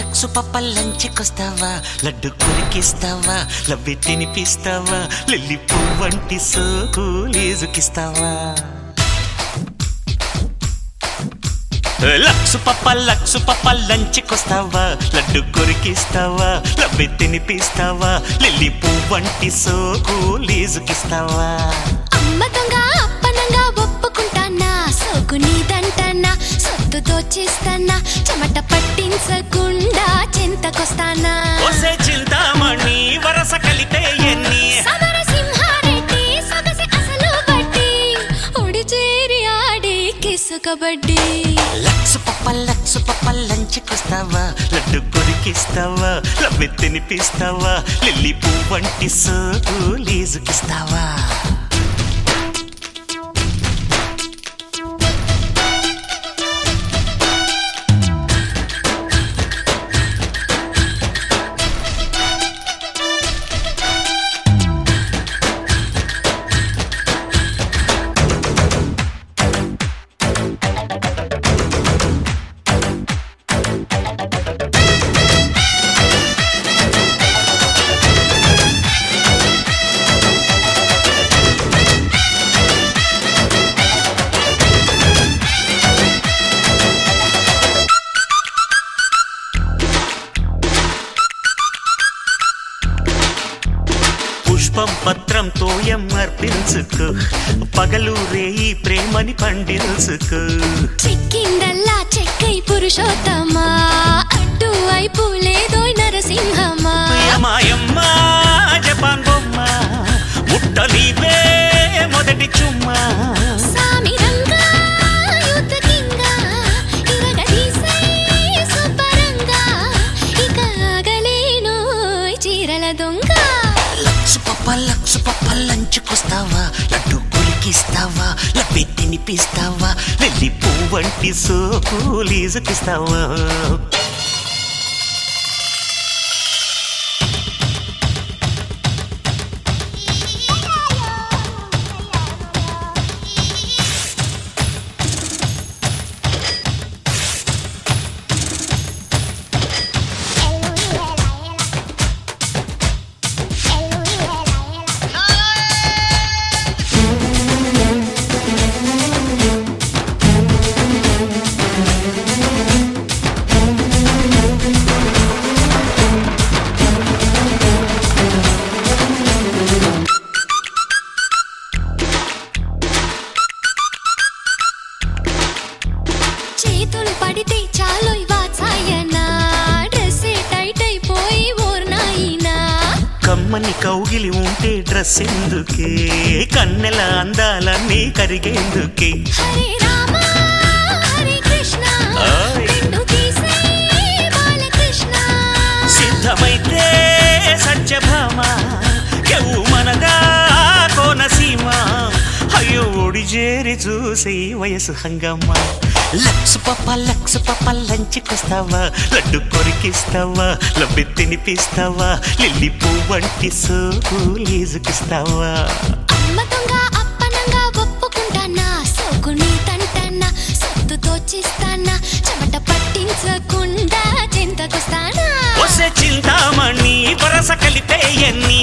Lux పప్ప లంచ్కొస్తావా laddu కొరికిస్తావా లవ్వి తినిపిస్తావా lily పువ్వంటి సోకు లేజుకిస్తావా లక్సు పప్ప లక్సు పప్ప లంచ్కొస్తావా లడ్డు కొరికిస్తావా లవ్వి తినిపిస్తావా లిల్లి పువ్వంటి సోకు లేజుకిస్తావా అమ్మ దొంగ అప్పనంగా ఒప్పుకుంటానా సోకు నీదంటానా సొత్తు దోచేస్తానా చెమట పట్టించకుండా చింతకొస్తానా ఒసే చింతామణి వరస కలిపే ఎన్ని సమర సింహారెడ్డి సొగసి అసలు బట్టి ఒడి చేరి ఆడి కిసు కబడ్డీ లక్సు పప్ప లక్సు పప్ప లంచ్కొస్తావా లడ్డు కొరికిస్తావా లవ్వి తినిపిస్తావా లిల్లీ పువ్వంటి సోకు లేజుకిస్తావా పుష్పం పత్రం తోయం అర్పించుకో పగలు రేయి ప్రేమని పండించుకో చిక్కిందల్లా చెక్కై పురుషోత్తమా అడ్డు వైపు లేదో నరసింహమా మాయమ్మ జపాన్ బొమ్మ ముట్టలీవే మొదటి చుమ్మా సామిరంగా యుద్ధకింగా ఇరగదీసే సుబ్బరంగా ఇక ఆగలేను చీరల దొంగ లక్సు పప్ప లక్సు పప్ప లంచుకొస్తావా లడ్డు కొలికిస్తావా లబ్బి తినిపిస్తావా లిల్లీ పువ్వంటి సోకు లీజుకిస్తావా చేతులు పడితే చాలు వాచాయనా డ్రెస్ టైట్ అయిపోయి ఓర్నాయినా కమ్మని కౌగిలి ఉంటే డ్రెస్ ఎందుకే కన్నెల అందాలన్నీ కరిగేందుకే హరే రామ హరే కృష్ణ ఆయ్. రెండు తీసే బాలకృష్ణ సిద్ధమైతే సత్యభామ ఎవు మనగా కోనసీమ అయ్యో ఒడి చేరి చూసి వయసు హంగమ్మ లక్సు పప్ప లక్సు పప్ప లంచుకొస్తావా లడ్డు కొరికిస్తావా లబ్బి తినిపిస్తావా లిల్లీ పువ్వంటి సోకు లీజుకిస్తావా అమ్మ దొంగ అప్పనంగా ఒప్పుకుంటానా సోకుని తంటానా సొత్తు దోచిస్తానా చెమట పట్టించకుండా చింతకొస్తానా ఒసే చింతామణి వరస కలిపే ఎన్ని